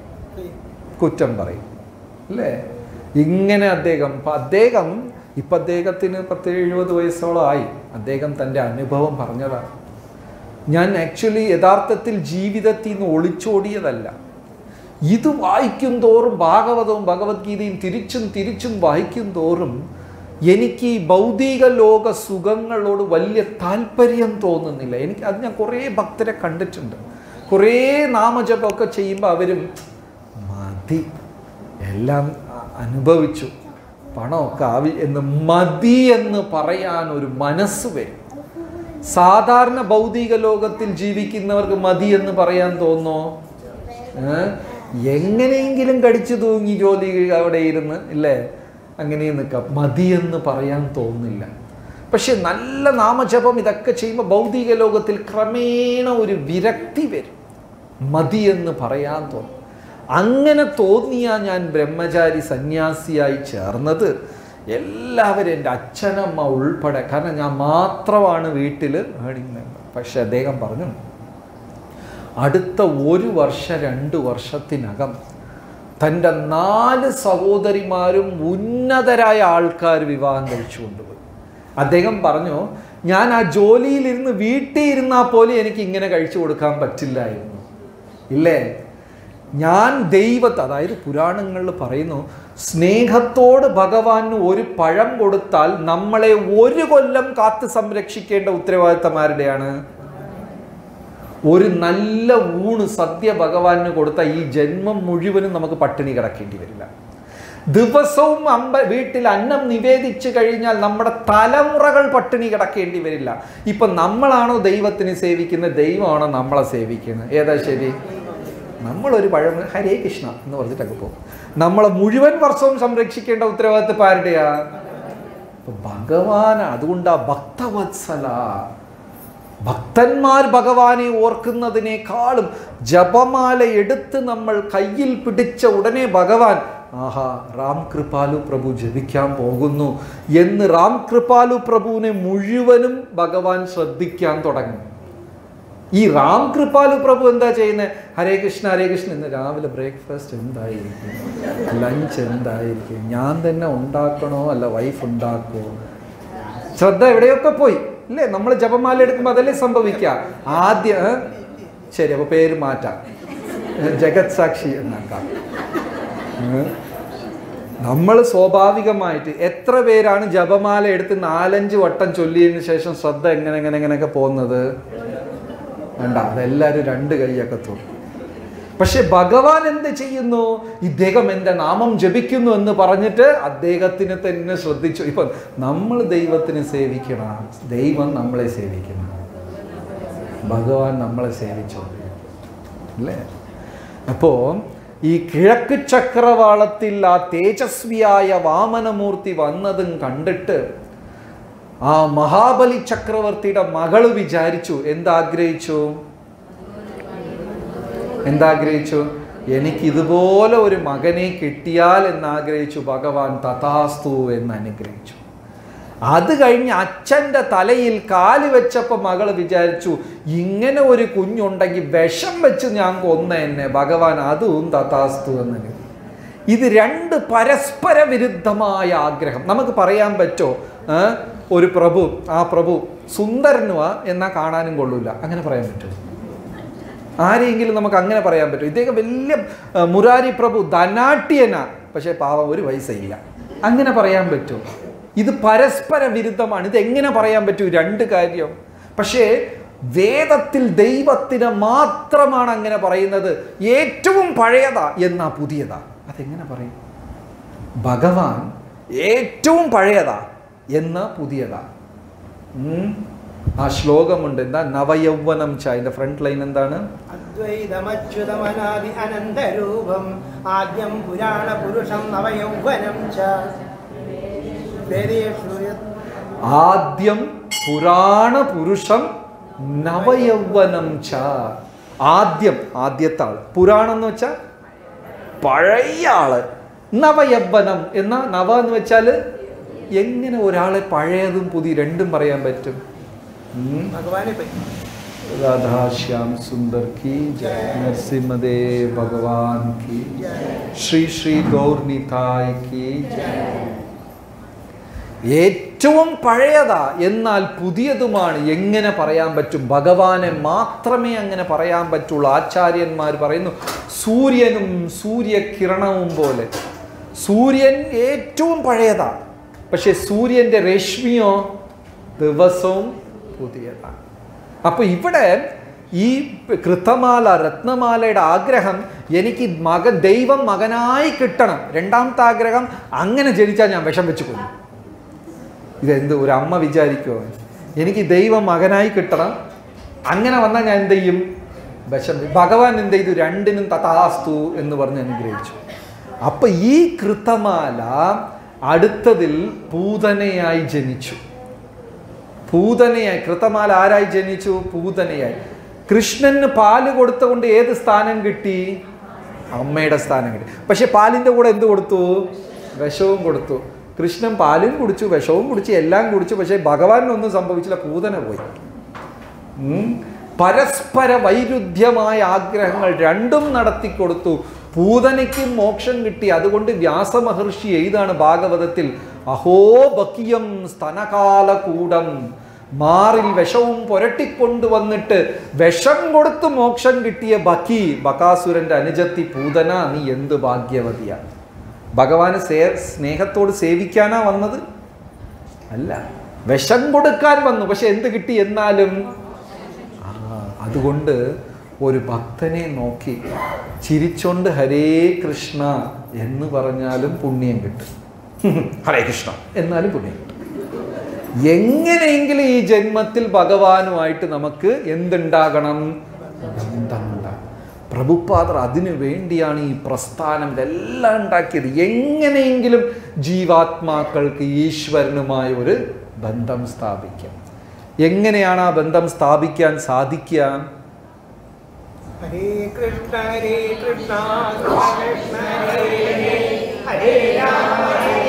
കുറ്റം പറയും അല്ലേ ഇങ്ങനെ അദ്ദേഹം ഇപ്പം അദ്ദേഹം ഇപ്പം അദ്ദേഹത്തിന് പത്ത് എഴുപത് വയസ്സോളം ആയി അദ്ദേഹം തൻ്റെ അനുഭവം പറഞ്ഞതാണ് ഞാൻ ആക്ച്വലി യഥാർത്ഥത്തിൽ ജീവിതത്തിൽ നിന്ന് ഒളിച്ചോടിയതല്ല ഇത് വായിക്കും തോറും ഭാഗവതവും ഭഗവത്ഗീതയും തിരിച്ചും തിരിച്ചും വായിക്കും തോറും എനിക്ക് ഈ ഭൗതിക ലോക സുഖങ്ങളോട് വലിയ താല്പര്യം തോന്നുന്നില്ല എനിക്ക് അത് ഞാൻ കുറേ ഭക്തരെ കണ്ടിട്ടുണ്ട് കുറേ നാമജപമൊക്കെ ചെയ്യുമ്പോൾ അവരും മതി എല്ലാം അ- അനുഭവിച്ചു പണമൊക്കെ ആവി എന്ന് മതി എന്ന് പറയാൻ ഒരു മനസ്സ് വരും സാധാരണ ഭൗതിക ലോകത്തിൽ ജീവിക്കുന്നവർക്ക് മതി എന്ന് പറയാൻ തോന്നോ ഏ? എങ്ങനെയെങ്കിലും കടിച്ചു തൂങ്ങി ജോലി അവിടെ ഇരുന്ന് ഇല്ലേ അങ്ങനെ നിൽക്കാം മതി എന്ന് പറയാൻ തോന്നില്ല പക്ഷെ നല്ല നാമജപം ഇതൊക്കെ ചെയ്യുമ്പോൾ ഭൗതിക ലോകത്തിൽ ക്രമേണ ഒരു വിരക്തി വരും മതി എന്ന് പറയാൻ തോന്നും അങ്ങനെ തോന്നിയാ ഞാൻ ബ്രഹ്മചാരി സന്യാസിയായി ചേർന്നത് എല്ലാവരും എൻ്റെ അച്ഛനമ്മ ഉൾപ്പെടെ കാരണം ഞാൻ മാത്രമാണ് വീട്ടിൽ ഏണിംഗ് മെമ്പർ പക്ഷെ അദ്ദേഹം പറഞ്ഞു അടുത്ത ഒരു വർഷ രണ്ട് വർഷത്തിനകം തൻ്റെ നാല് സഹോദരിമാരും ഉന്നതരായ ആൾക്കാർ വിവാഹം കഴിച്ചു കൊണ്ടുപോയി അദ്ദേഹം പറഞ്ഞു ഞാൻ ആ ജോലിയിലിരുന്ന് വീട്ടിൽ ഇരുന്നാൽ പോലും എനിക്ക് ഇങ്ങനെ കഴിച്ചു കൊടുക്കാൻ പറ്റില്ലായിരുന്നു ഇല്ലേ ഞാൻ ദൈവത്തെ അതായത് പുരാണങ്ങളിൽ പറയുന്നു സ്നേഹത്തോട് ഭഗവാന് ഒരു പഴം കൊടുത്താൽ നമ്മളെ ഒരു കൊല്ലം കാത്തു സംരക്ഷിക്കേണ്ട ഉത്തരവാദിത്തം ആരുടെയാണ് ഒരു നല്ല ഊണ് സദ്യ ഭഗവാന് കൊടുത്ത ഈ ജന്മം മുഴുവനും നമുക്ക് പട്ടിണി കിടക്കേണ്ടി വരില്ല ദിവസവും അമ്പ വീട്ടിൽ അന്നം നിവേദിച്ചു കഴിഞ്ഞാൽ നമ്മുടെ തലമുറകൾ പട്ടിണി കിടക്കേണ്ടി വരില്ല ഇപ്പൊ നമ്മളാണോ ദൈവത്തിനെ സേവിക്കുന്നത് ദൈവമാണോ നമ്മളെ സേവിക്കുന്നത് ഏതാ ശരി നമ്മളൊരു പഴം ഹരേ കൃഷ്ണ എന്ന് പറഞ്ഞിട്ടൊക്കെ പോകും നമ്മളെ മുഴുവൻ വർഷവും സംരക്ഷിക്കേണ്ട ഉത്തരവാദിത്തം ഇപ്പൊ ആരുടെയാ അപ്പൊ ഭഗവാൻ അതുകൊണ്ടാ ഭക്തവത്സല ഭക്തന്മാർ ഭഗവാനെ ഓർക്കുന്നതിനേക്കാളും ജപമാല എടുത്ത് നമ്മൾ കയ്യിൽ പിടിച്ച ഉടനെ ഭഗവാൻ ആഹാ റാം കൃപാലു പ്രഭു ജപിക്കാൻ പോകുന്നു എന്ന് റാം കൃപാലു പ്രഭുവിനെ മുഴുവനും ഭഗവാൻ ശ്രദ്ധിക്കാൻ തുടങ്ങും ഈ റാം കൃപാലു പ്രഭു എന്താ ചെയ്യുന്നത് ഹരേ കൃഷ്ണ ഹരേ കൃഷ്ണ ഇന്ന് രാവിലെ ബ്രേക്ക്ഫാസ്റ്റ് എന്തായിരിക്കും ലഞ്ച് എന്തായിരിക്കും ഞാൻ തന്നെ ഉണ്ടാക്കണോ അല്ല വൈഫ് ഉണ്ടാക്കുമോ ശ്രദ്ധ എവിടെയൊക്കെ പോയി ഇല്ലേ നമ്മൾ ജപമാല എടുക്കുമ്പോൾ അതല്ലേ സംഭവിക്കുക ആദ്യം ഏ? ശരി അപ്പോൾ പേര് മാറ്റാം ഏ, ജഗത് സാക്ഷി എന്നാക്കാം ഏ? നമ്മൾ സ്വാഭാവികമായിട്ട് എത്ര പേരാണ് ജപമാല എടുത്ത് നാലഞ്ച് വട്ടം ചൊല്ലിയതിന് ശേഷം ശ്രദ്ധ എങ്ങനെ എങ്ങനെ എങ്ങനെയൊക്കെ പോകുന്നത് വേണ്ട അതെല്ലാവരും രണ്ട് കൈയൊക്കെ തോന്നും പക്ഷെ ഭഗവാൻ എന്ത് ചെയ്യുന്നു ഇദ്ദേഹം എൻ്റെ നാമം ജപിക്കുന്നു എന്ന് പറഞ്ഞിട്ട് അദ്ദേഹത്തിന് തന്നെ ശ്രദ്ധിച്ചു ഇപ്പം നമ്മൾ ദൈവത്തിന് സേവിക്കണം ദൈവം നമ്മളെ സേവിക്കണം ഭഗവാൻ നമ്മളെ സേവിച്ചു അല്ലേ അപ്പോൾ ഈ കിഴക്ക് ചക്രവാളത്തിൽ ആ തേജസ്വിയായ വാമനമൂർത്തി വന്നതും കണ്ടിട്ട് ആ മഹാബലി ചക്രവർത്തിയുടെ മകള് വിചാരിച്ചു എന്താഗ്രഹിച്ചു എന്താഗ്രഹിച്ചു എനിക്ക് ഇതുപോലെ ഒരു മകനെ കിട്ടിയാൽ എന്നാഗ്രഹിച്ചു ഭഗവാൻ തഥാസ്തു എന്ന് അനുഗ്രഹിച്ചു അത് കഴിഞ്ഞ് അച്ഛൻ്റെ തലയിൽ കാല് വെച്ചപ്പോൾ മകൾ വിചാരിച്ചു ഇങ്ങനെ ഒരു കുഞ്ഞുണ്ടെങ്കിൽ വിഷം വെച്ച് ഞാൻ കൊന്ന എന്നെ ഭഗവാൻ അതും തഥാസ്തു എന്ന് അനുഗ്രഹിച്ചു. ഇത് രണ്ട് പരസ്പര വിരുദ്ധമായ ആഗ്രഹം നമുക്ക് പറയാൻ പറ്റോ ഏ? ഒരു പ്രഭു ആ പ്രഭു സുന്ദരനുവാ എന്നാൽ കാണാനും കൊള്ളൂല അങ്ങനെ പറയാൻ പറ്റുമോ ആരെങ്കിലും നമുക്ക് അങ്ങനെ പറയാൻ പറ്റും ഇദ്ദേഹം വലിയ ആ, മുരാരി പ്രഭു ധനാട്യനാ പക്ഷേ പാവം ഒരു പൈസ ഇല്ല അങ്ങനെ പറയാൻ പറ്റുമോ ഇത് പരസ്പര വിരുദ്ധമാണ് ഇത് എങ്ങനെ പറയാൻ പറ്റൂ രണ്ട് കാര്യം പക്ഷേ വേദത്തിൽ ദൈവത്തിന് മാത്രമാണ് അങ്ങനെ പറയുന്നത് ഏറ്റവും പഴയതാ എന്നാ പുതിയതാ അതെങ്ങനെ പറയും ഭഗവാൻ ഏറ്റവും പഴയതാ എന്നാ പുതിയതാ ഉം. ആ ശ്ലോകമുണ്ട് എന്താ നവയൗവനം ച അതിന്റെ ഫ്രണ്ട് ലൈൻ എന്താണ് അദ്വൈതമച്യുതമനാദി അനന്തരൂപം ആദ്യം പുരാണ പുരുഷം നവയൗവനം ച വേദേഷു യത് ആദ്യം പുരാണ പുരുഷം നവയൗവനം ച ആദ്യം ആദ്യത്തെ ആള് പുരാണം എന്ന് വെച്ചാൽ പഴയ ആള് നവയൗവനം എന്ന നവ എന്ന് വെച്ചാല് എങ്ങനെ ഒരാളെ പഴയതും പുതിയ രണ്ടും പറയാൻ പറ്റും ഉം. ഭഗവാനെ പറ്റി राधाश्याम सुंदर की जय नरसिम्हदेव भगवान की ശ്രീ ശ്രീ ഗൗർനിതായ് की जय ഏറ്റവും പഴയതാ എന്നാൽ പുതിയതുമാണ് എങ്ങനെ പറയാൻ പറ്റും ഭഗവാനെ മാത്രമേ അങ്ങനെ പറയാൻ പറ്റുള്ളൂ ആചാര്യന്മാർ പറയുന്നു സൂര്യനും സൂര്യകിരണവും പോലെ സൂര്യൻ ഏറ്റവും പഴയതാ പക്ഷെ സൂര്യന്റെ രശ്മിയോ ദിവസവും പുതിയതാണ് അപ്പൊ ഇവിടെ ഈ കൃതമാല രത്നമാലയുടെ ആഗ്രഹം എനിക്ക് മകൻ ദൈവം മകനായി കിട്ടണം രണ്ടാമത്തെ ആഗ്രഹം അങ്ങനെ ജനിച്ചാൽ ഞാൻ വിഷം വെച്ച് കൊല്ലും ഇതെന്ത് ഒരു അമ്മ വിചാരിക്കുമോ എനിക്ക് ദൈവം മകനായി കിട്ടണം അങ്ങനെ വന്നാൽ ഞാൻ എന്ത് ചെയ്യും വിഷം ഭഗവാൻ എന്ത് ചെയ്തു രണ്ടിനും തഥാസ്തു എന്ന് പറഞ്ഞ് അനുഗ്രഹിച്ചു അപ്പൊ ഈ കൃതമാല അടുത്തതിൽ പൂതനയായി ജനിച്ചു പൂതനയായി കൃതമാല ആരായി ജനിച്ചു പൂതനയായി കൃഷ്ണന് പാല് കൊടുത്തുകൊണ്ട് ഏത് സ്ഥാനം കിട്ടി അമ്മയുടെ സ്ഥാനം കിട്ടി പക്ഷെ പാലിൻ്റെ കൂടെ എന്ത് കൊടുത്തു വിഷവും കൊടുത്തു കൃഷ്ണൻ പാലും കുടിച്ചു വിഷവും കുടിച്ചു എല്ലാം കുടിച്ചു പക്ഷേ ഭഗവാനൊന്നും സംഭവിച്ചില്ല പൂതന പോയി ഉം. പരസ്പര വൈരുദ്ധ്യമായ ആഗ്രഹങ്ങൾ രണ്ടും നടത്തിക്കൊടുത്തു പൂതനയ്ക്കും മോക്ഷം കിട്ടി അതുകൊണ്ട് വ്യാസമഹർഷി എഴുതാണ് ഭാഗവതത്തിൽ അഹോ ബക്കിയം സ്തനകാലകൂടം മാറിൽ വിഷവും പുരട്ടിക്കൊണ്ടുവന്നിട്ട് വിഷം കൊടുത്ത് മോക്ഷം കിട്ടിയ ബക്കി ബകാസുരന്റെ അനുജത്തി പൂതന നീ എന്ത് ഭാഗ്യവതിയാണ് ഭഗവാന് സേ സ്നേഹത്തോട് സേവിക്കാനാ വന്നത് അല്ല വിഷം കൊടുക്കാൻ വന്നു പക്ഷെ എന്ത് കിട്ടി എന്നാലും ആ, അതുകൊണ്ട് ഒരു ഭക്തനെ നോക്കി ചിരിച്ചോണ്ട് ഹരേ കൃഷ്ണ എന്ന് പറഞ്ഞാലും പുണ്യം കിട്ടും ഹരേ കൃഷ്ണ എന്നാലും പുണ്യം കിട്ടും എങ്ങനെയെങ്കിലും ഈ ജന്മത്തിൽ ഭഗവാനുമായിട്ട് നമുക്ക് എന്തുണ്ടാകണം ബന്ധമുണ്ടാകണം പ്രഭുപാദർ അതിനു വേണ്ടിയാണ് ഈ പ്രസ്ഥാനം ഇതെല്ലാം ഉണ്ടാക്കിയത് എങ്ങനെയെങ്കിലും ജീവാത്മാക്കൾക്ക് ഈശ്വരനുമായ ഒരു ബന്ധം സ്ഥാപിക്കാം എങ്ങനെയാണ് ആ ബന്ധം സ്ഥാപിക്കാൻ സാധിക്കുക ഹരേ കൃഷ്ണ ഹരേ കൃഷ്ണ കൃഷ്ണ കൃഷ്ണ ഹരേ ഹരേ ഹരേ രാമ ഹരേ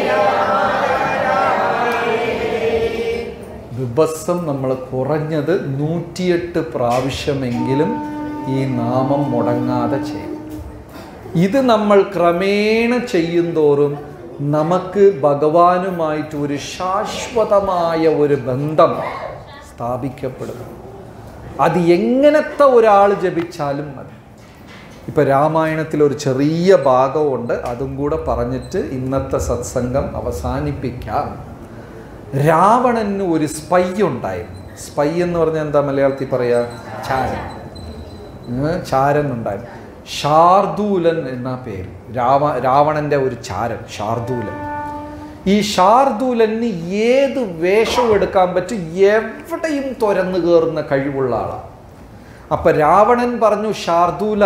ദിവസം നമ്മൾ കുറഞ്ഞത് നൂറ്റിയെട്ട് പ്രാവശ്യമെങ്കിലും ഈ നാമം മുടങ്ങാതെ ചെയ്യും ഇത് നമ്മൾ ക്രമേണ ചെയ്യുന്തോറും നമുക്ക് ഭഗവാനുമായിട്ട് ഒരു ശാശ്വതമായ ഒരു ബന്ധം സ്ഥാപിക്കപ്പെടുന്നു അത് എങ്ങനത്തെ ഒരാൾ ജപിച്ചാലും മതി ഇപ്പം രാമായണത്തിൽ ഒരു ചെറിയ ഭാഗമുണ്ട് അതും കൂടെ പറഞ്ഞിട്ട് ഇന്നത്തെ സത്സംഗം അവസാനിപ്പിക്കാം രാവണന് ഒരു സ്പൈ ഉണ്ടായിരുന്നു സ്പൈ എന്ന് പറഞ്ഞാൽ എന്താ മലയാളത്തിൽ പറയാ ചാരൻ ഉം, ചാരൻ ഉണ്ടായിരുന്നു ഷാർദൂലൻ എന്ന പേര് രാവ രാവണന്റെ ഒരു ചാരൻ ഷാർദൂലൻ ഈ ഷാർദൂലന് ഏത് വേഷവും എടുക്കാൻ പറ്റും എവിടെയും തുരന്നു കയറുന്ന കഴിവുള്ള ആളാണ് അപ്പൊ രാവണൻ പറഞ്ഞു ഷാർദൂല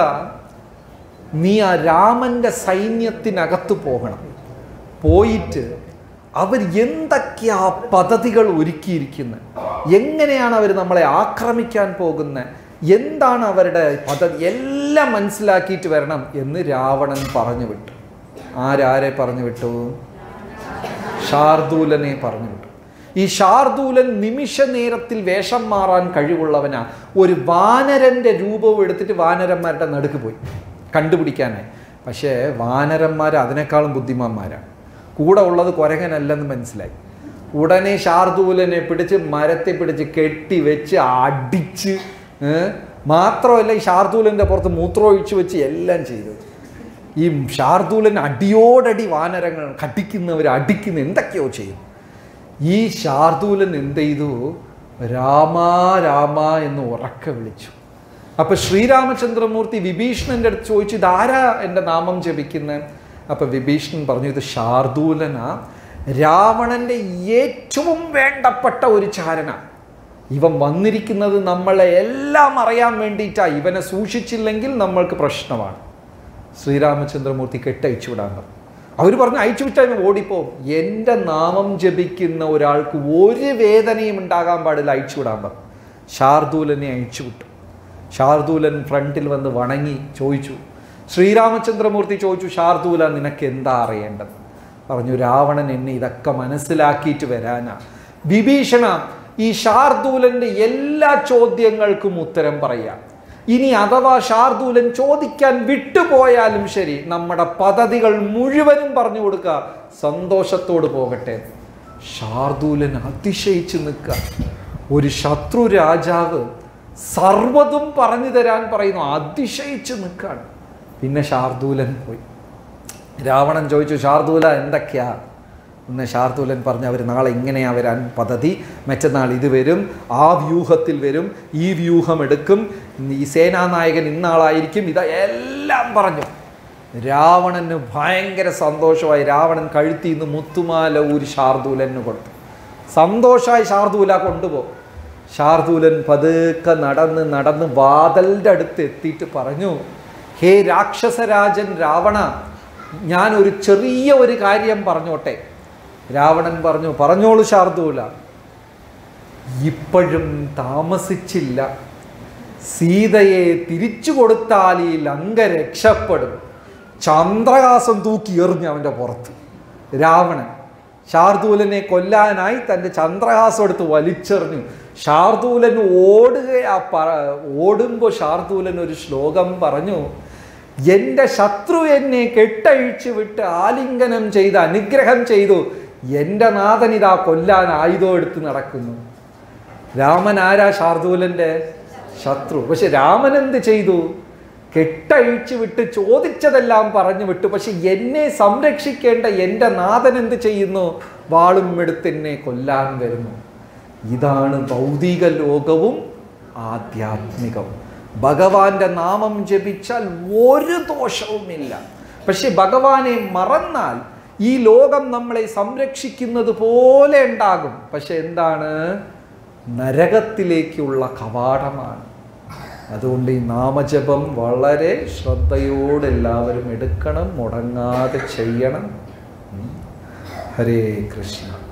നീ ആ രാമന്റെ സൈന്യത്തിനകത്ത് പോകണം പോയിട്ട് അവർ എന്തൊക്കെയാ പദ്ധതികൾ ഒരുക്കിയിരിക്കുന്നത് എങ്ങനെയാണ് അവർ നമ്മളെ ആക്രമിക്കാൻ പോകുന്നത് എന്താണ് അവരുടെ പദ്ധതി എല്ലാം മനസ്സിലാക്കിയിട്ട് വരണം എന്ന് രാവണൻ പറഞ്ഞു വിട്ടു ആരാരെ പറഞ്ഞു വിട്ടു ഷാർദൂലനെ പറഞ്ഞു വിട്ടു ഈ ഷാർദൂലൻ നിമിഷ നേരത്തിൽ വേഷം മാറാൻ കഴിവുള്ളവനാ ഒരു വാനരന്റെ രൂപവും എടുത്തിട്ട് വാനരന്മാരുടെ നടുക്ക് പോയി കണ്ടുപിടിക്കാനായി പക്ഷേ വാനരന്മാർ അതിനേക്കാളും ബുദ്ധിമാന്മാരാണ് കൂടെ ഉള്ളത് കുരങ്ങനല്ലെന്ന് മനസ്സിലായി ഉടനെ ഷാർദൂലനെ പിടിച്ച് മരത്തെ പിടിച്ച് കെട്ടി വെച്ച് അടിച്ച് ഏ? മാത്രമല്ല ഈ ഷാർദൂലൻ്റെ പുറത്ത് മൂത്രമൊഴിച്ച് വെച്ച് എല്ലാം ചെയ്തു ഈ ഷാർദൂലൻ അടിയോടടി വാനരങ്ങൾ കടിക്കുന്നവർ അടിക്കുന്ന എന്തൊക്കെയോ ചെയ്യും ഈ ഷാർദൂലൻ എന്ത് ചെയ്തു രാമ രാമ എന്ന് ഉറക്കെ വിളിച്ചു അപ്പൊ ശ്രീരാമചന്ദ്രമൂർത്തി വിഭീഷണന്റെ അടുത്ത് ചോദിച്ചു ഇതാരാ എൻ്റെ നാമം ജപിക്കുന്നത് അപ്പൊ വിഭീഷണൻ പറഞ്ഞു ഇത് ഷാർദൂലനാ രാവണന്റെ ഏറ്റവും വേണ്ടപ്പെട്ട ഒരു ചാരന ഇവൻ വന്നിരിക്കുന്നത് നമ്മളെ എല്ലാം അറിയാൻ വേണ്ടിയിട്ടാ ഇവനെ സൂക്ഷിച്ചില്ലെങ്കിൽ നമ്മൾക്ക് പ്രശ്നമാണ് ശ്രീരാമചന്ദ്രമൂർത്തി കെട്ടയച്ചു വിടാൻ പറഞ്ഞു അവർ പറഞ്ഞു അയച്ചു വിട്ടാൽ ഇവൻ ഓടിപ്പോവും എൻ്റെ നാമം ജപിക്കുന്ന ഒരാൾക്ക് ഒരു വേദനയും ഉണ്ടാകാൻ പാടില്ല അയച്ചു വിടാൻ പറഞ്ഞു ശാർദൂലനെ അയച്ചു വിട്ടു ശാർദൂലൻ ഫ്രണ്ടിൽ വന്ന് വണങ്ങി ചോദിച്ചു ശ്രീരാമചന്ദ്രമൂർത്തി ചോദിച്ചു ശാർദൂല നിനക്ക് എന്താ അറിയേണ്ടത് പറഞ്ഞു രാവണൻ എന്നെ ഇതൊക്കെ മനസ്സിലാക്കിയിട്ട് വരാനാ വിഭീഷണ ഈ ഷാർദൂലന്റെ എല്ലാ ചോദ്യങ്ങൾക്കും ഉത്തരം പറയാം ഇനി അഥവാ ഷാർദൂലൻ ചോദിക്കാൻ വിട്ടുപോയാലും ശരി നമ്മുടെ പദ്ധതികൾ മുഴുവനും പറഞ്ഞു കൊടുക്കുക സന്തോഷത്തോട് പോകട്ടെ ഷാർദൂലൻ അതിശയിച്ച് നിൽക്കുക ഒരു ശത്രു രാജാവ് സർവ്വതും പറഞ്ഞു തരാൻ പറയുന്നു അതിശയിച്ച് നിൽക്കുകയാണ് പിന്നെ ഷാർദൂലൻ പോയി രാവണൻ ചോദിച്ചു ഷാർദൂല എന്തൊക്കെയാ ഒന്ന് ഷാർദൂലൻ പറഞ്ഞു അവർ നാളെ ഇങ്ങനെയാ വരാൻ പദ്ധതി മറ്റന്നാൾ ഇത് വരും ആ വ്യൂഹത്തിൽ വരും ഈ വ്യൂഹം എടുക്കും ഈ സേനാനായകൻ ഇന്നാളായിരിക്കും ഇതാ എല്ലാം പറഞ്ഞു രാവണന് ഭയങ്കര സന്തോഷമായി രാവണൻ കഴുത്തിൽ നിന്ന് മുത്തുമാല ഊരി ഷാർദൂലന് കൊടുത്തു സന്തോഷമായി ഷാർദൂല കൊണ്ടുപോകും ഷാർദൂലൻ പതുക്കെ നടന്ന് നടന്ന് വാതലിൻ്റെ അടുത്ത് എത്തിയിട്ട് പറഞ്ഞു ഹേ രാക്ഷസരാജൻ രാവണ ഞാൻ ഒരു ചെറിയ ഒരു കാര്യം പറഞ്ഞോട്ടെ രാവണൻ പറഞ്ഞു പറഞ്ഞോളൂ ശാർദൂല ഇപ്പോഴും താമസിച്ചില്ല സീതയെ തിരിച്ചു കൊടുത്താൽ ഈ ലങ്ക രക്ഷപ്പെടും ചന്ദ്രഹാസം തൂക്കി എറിഞ്ഞു അവൻ്റെ പുറത്ത് രാവണൻ ശാർദൂലനെ കൊല്ലാനായി തൻ്റെ ചന്ദ്രഹാസം എടുത്ത് വലിച്ചെറിഞ്ഞു ശാർദൂലൻ ഓടുകയാ പറ ഓടുമ്പോൾ ശാർദൂലൻ ഒരു ശ്ലോകം പറഞ്ഞു എൻ്റെ ശത്രു എന്നെ കെട്ടഴിച്ചു വിട്ട് ആലിംഗനം ചെയ്ത് അനുഗ്രഹം ചെയ്തു എൻ്റെ നാഥൻ ഇതാ കൊല്ലാൻ ആയുധം എടുത്ത് നടക്കുന്നു രാമൻ ആരാ ശാർദൂലൻ്റെ ശത്രു പക്ഷെ രാമൻ എന്ത് ചെയ്തു കെട്ടഴിച്ചു വിട്ട് ചോദിച്ചതെല്ലാം പറഞ്ഞു വിട്ടു പക്ഷെ എന്നെ സംരക്ഷിക്കേണ്ട എൻ്റെ നാഥൻ എന്ത് ചെയ്യുന്നു വാളും എടുത്ത് എന്നെ കൊല്ലാൻ വരുന്നു ഇതാണ് ഭൗതിക ലോകവും ആധ്യാത്മികവും ഭഗവാന്റെ നാമം ജപിച്ചാൽ ഒരു ദോഷവുമില്ല പക്ഷെ ഭഗവാനെ മറന്നാൽ ഈ ലോകം നമ്മളെ സംരക്ഷിക്കുന്നത് പോലെ ഉണ്ടാകും പക്ഷെ എന്താണ് നരകത്തിലേക്കുള്ള കവാടമാണ് അതുകൊണ്ട് ഈ നാമജപം വളരെ ശ്രദ്ധയോടെ എല്ലാവരും എടുക്കണം മുടങ്ങാതെ ചെയ്യണം ഉം. ഹരേ കൃഷ്ണ